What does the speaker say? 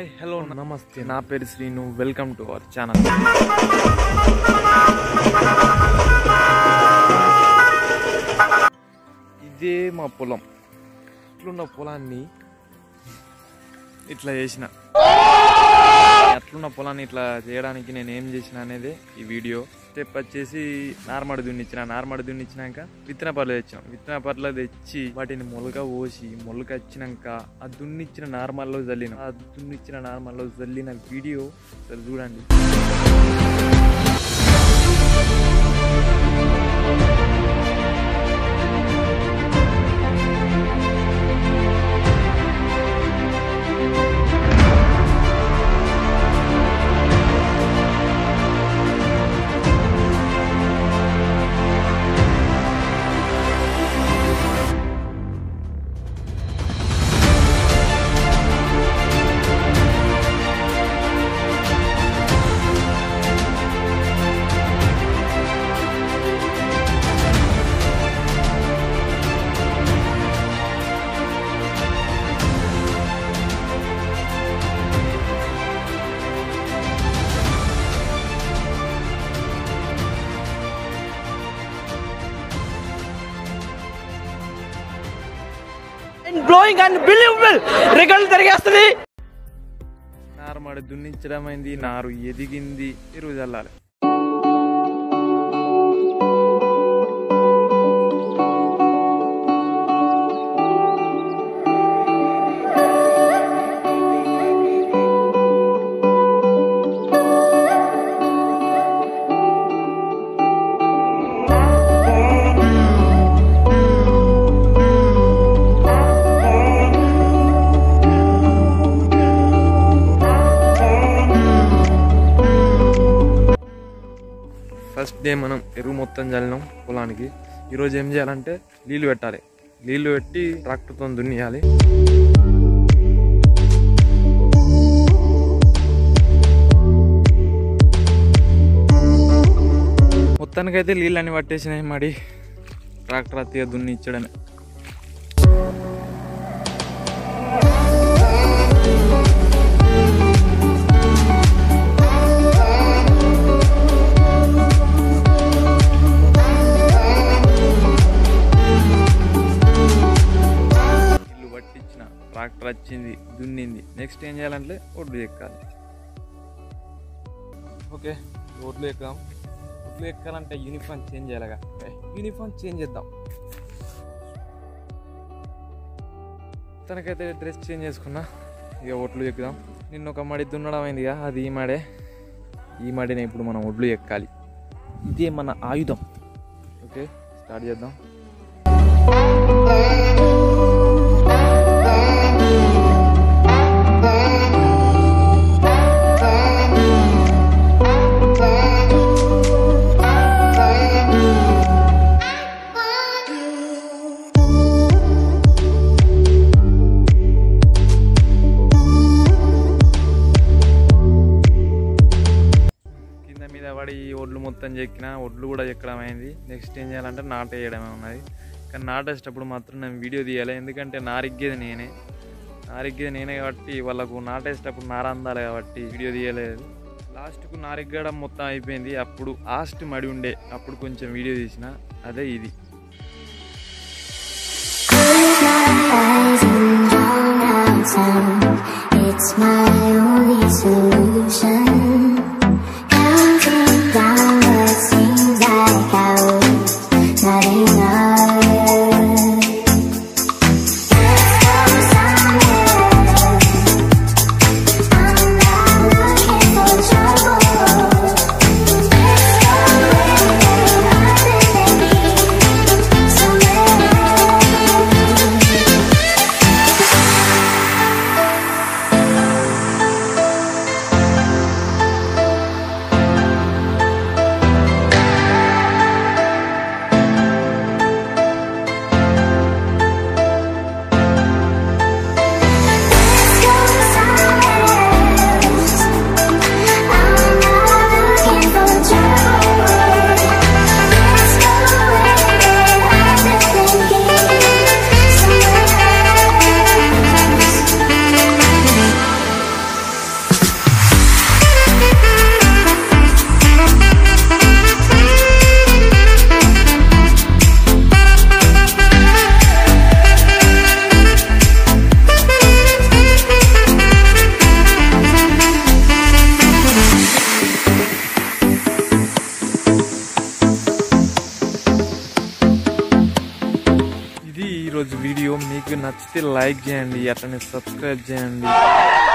Hi hello నమస్తే నా పేరు Srinu welcome to our channel ఇదే మా పొలం ఇట్లున్న పొలాన్ని ఇట్లా చేసిన అట్లున్న పొలాన్ని ఇట్లా చేయడానికి నేను ఏం చేసిన అనేది ఈ వీడియో స్టెప్ వచ్చేసి నార్మడి దున్నిచ్చిన నార్మడి దున్నిచ్చినాక విత్తన పర్లు తెచ్చాం విత్తన పర్లు తెచ్చి వాటిని మొలక పోసి మొలక వచ్చినాక ఆ దున్నిచ్చిన నార్మల్లో జల్లిన ఆ దున్నిచ్చిన నార్మల్లో జల్లిన వీడియో ఒకసారి చూడండి బ్లోయింగ్ అండ్ బిలీవబుల్ రికార్డులు తిరిగేస్తుంది నార్మడి దున్నించడం అయింది నారు ఎదిగింది ఎరువు చల్లాలి ఫస్ట్ డే మనం ఎరువు మొత్తం చల్లినాం పొలానికి ఈరోజు ఏం చేయాలంటే నీళ్లు పెట్టాలి నీళ్లు పెట్టి ట్రాక్టర్తో దున్నియాలి మొత్తానికైతే నీళ్ళని పట్టేసినాయి మడి ట్రాక్టర్ అత్తిగా దున్ని ఇచ్చడమే ఇల్లు పట్టించిన ట్రాక్టర్ వచ్చింది దున్నింది నెక్స్ట్ ఏం చేయాలంటే ఒడ్లు ఎక్కాలి ఓకే ఒడ్లు ఎక్కాం ఒడ్లు ఎక్కాలంటే యూనిఫామ్ చేంజ్ చేయాలిగా యూనిఫామ్ చేంజ్ చేద్దాం తనకైతే డ్రెస్ చేంజ్ చేసుకున్నా ఇక ఒడ్లు ఎక్కుదాం నిన్న ఒక మడి దున్నడం అయిందిగా అది ఈ మడే ఈ మడిని ఇప్పుడు మనం ఒడ్లు ఎక్కాలి ఇదే మన ఆయుధం ఓకే స్టార్ట్ చేద్దాం కింద మీద పడి ఈ ఒడ్లు మొత్తం చెక్కిన ఒడ్లు కూడా చెక్కడం అయింది నెక్స్ట్ ఏం చేయాలంటే నాట వేయడమే ఉన్నది కానీ నాటేసేటప్పుడు మాత్రం నేను వీడియో తీయాలి ఎందుకంటే నారిగ్గేది నేనే నారిగ్గేది నేనే కాబట్టి వాళ్ళకు నాటేసేటప్పుడు నార అందాలి కాబట్టి వీడియో తీయలేదు లాస్ట్కు నారిగ్గడం మొత్తం అయిపోయింది అప్పుడు లాస్ట్ మడి ఉండే అప్పుడు కొంచెం వీడియో తీసిన అదే ఇది eyes and drown out sound. It's my only solution. Counting down what seems like hours, not enough. Let's go somewhere. I'm not looking for trouble. Let's go where nothing than me. Somewhere. ఈరోజు video మీకు నచ్చితే like చేయండి అట్లనే subscribe చేయండి